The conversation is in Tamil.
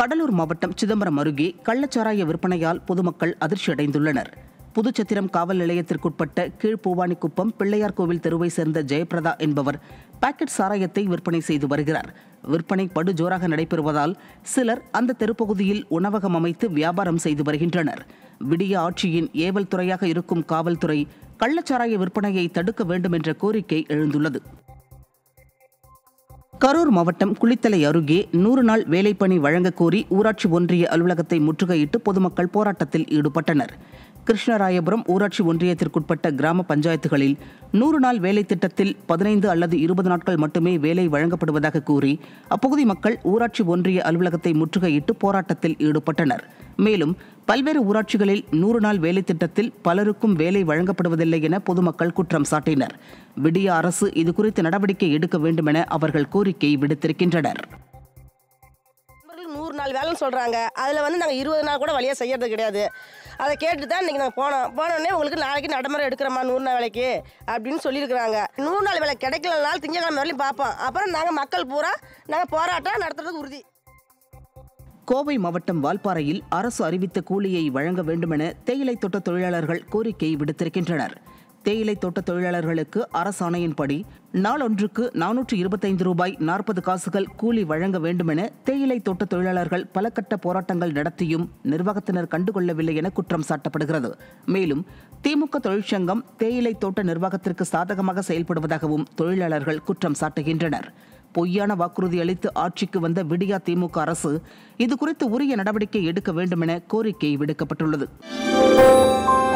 கடலூர் மாவட்டம் சிதம்பரம் அருகே கள்ளச்சாராய விற்பனையால் பொதுமக்கள் அதிர்ச்சியடைந்துள்ளனர் புதுச்சத்திரம் காவல் நிலையத்திற்குட்பட்ட கீழ்பூவானிக்குப்பம் பிள்ளையார் கோவில் தெருவை சேர்ந்த ஜெயபிரதா என்பவர் பாக்கெட் சாராயத்தை விற்பனை செய்து வருகிறார் விற்பனை படு ஜோராக நடைபெறுவதால் சிலர் அந்த தெருப்பகுதியில் உணவகம் அமைத்து வியாபாரம் செய்து வருகின்றனர் விடிய ஆட்சியின் ஏவல் துறையாக இருக்கும் காவல்துறை கள்ளச்சாராய விற்பனையை தடுக்க வேண்டும் என்ற கோரிக்கை எழுந்துள்ளது கரூர் மாவட்டம் குளித்தலை அருகே நூறு நாள் வேலைப்பணி வழங்கக் கோரி ஊராட்சி ஒன்றிய அலுவலகத்தை முற்றுகையிட்டு பொதுமக்கள் போராட்டத்தில் ஈடுபட்டனர் கிருஷ்ணராயபுரம் ஊராட்சி ஒன்றியத்திற்குட்பட்ட கிராம பஞ்சாயத்துகளில் நூறு நாள் வேலை திட்டத்தில் பதினைந்து அல்லது இருபது நாட்கள் மட்டுமே வேலை வழங்கப்படுவதாக கூறி அப்பகுதி மக்கள் ஊராட்சி ஒன்றிய அலுவலகத்தை முற்றுகையிட்டு போராட்டத்தில் ஈடுபட்டனர் மேலும் பல்வேறு ஊராட்சிகளில் நூறு நாள் வேலை திட்டத்தில் பலருக்கும் வேலை வழங்கப்படுவதில்லை என பொதுமக்கள் குற்றம் சாட்டினர் விடிய அரசு இதுகுறித்து நடவடிக்கை எடுக்க வேண்டும் என அவர்கள் கோரிக்கை விடுத்திருக்கின்றனர் நண்பர்கள் நூறு நாள் வேலைன்னு சொல்கிறாங்க அதில் வந்து நாங்கள் இருபது நாள் கூட வழியாக செய்யறது கிடையாது அதை கேட்டு தான் இன்றைக்கி நாங்கள் போனோம் போனோடனே உங்களுக்கு நாளைக்கு நடைமுறை எடுக்கிறோமா நூறு நாள் வேலைக்கு அப்படின்னு சொல்லியிருக்கிறாங்க நூறு நாள் வேலை கிடைக்கலனாலும் திங்கக்கிழமை வரையிலும் பார்ப்போம் அப்புறம் நாங்கள் மக்கள் பூரா நாங்கள் போராட்டம் நடத்துறதுக்கு உறுதி கோவை மாவட்டம் வால்பாறையில் அரசு அறிவித்த கூலியை வழங்க வேண்டுமென தேயிலை தோட்ட தொழிலாளர்கள் கோரிக்கை விடுத்திருக்கின்றனர் தேயிலை தோட்ட தொழிலாளர்களுக்கு அரசாணையின்படி நாளொன்றுக்கு நானூற்று இருபத்தைந்து ரூபாய் நாற்பது காசுகள் கூலி வழங்க வேண்டுமென தேயிலை தோட்ட தொழிலாளர்கள் பல கட்ட போராட்டங்கள் நடத்தியும் நிர்வாகத்தினர் கண்டுகொள்ளவில்லை என குற்றம் சாட்டப்படுகிறது மேலும் திமுக தொழிற்சங்கம் தேயிலை தோட்ட நிர்வாகத்திற்கு சாதகமாக செயல்படுவதாகவும் தொழிலாளர்கள் குற்றம் சாட்டுகின்றனர் பொய்யான வாக்குறுதி அளித்து ஆட்சிக்கு வந்த விடியா திமுக அரசு இதுகுறித்து உரிய நடவடிக்கை எடுக்க வேண்டுமென கோரிக்கை விடுக்கப்பட்டுள்ளது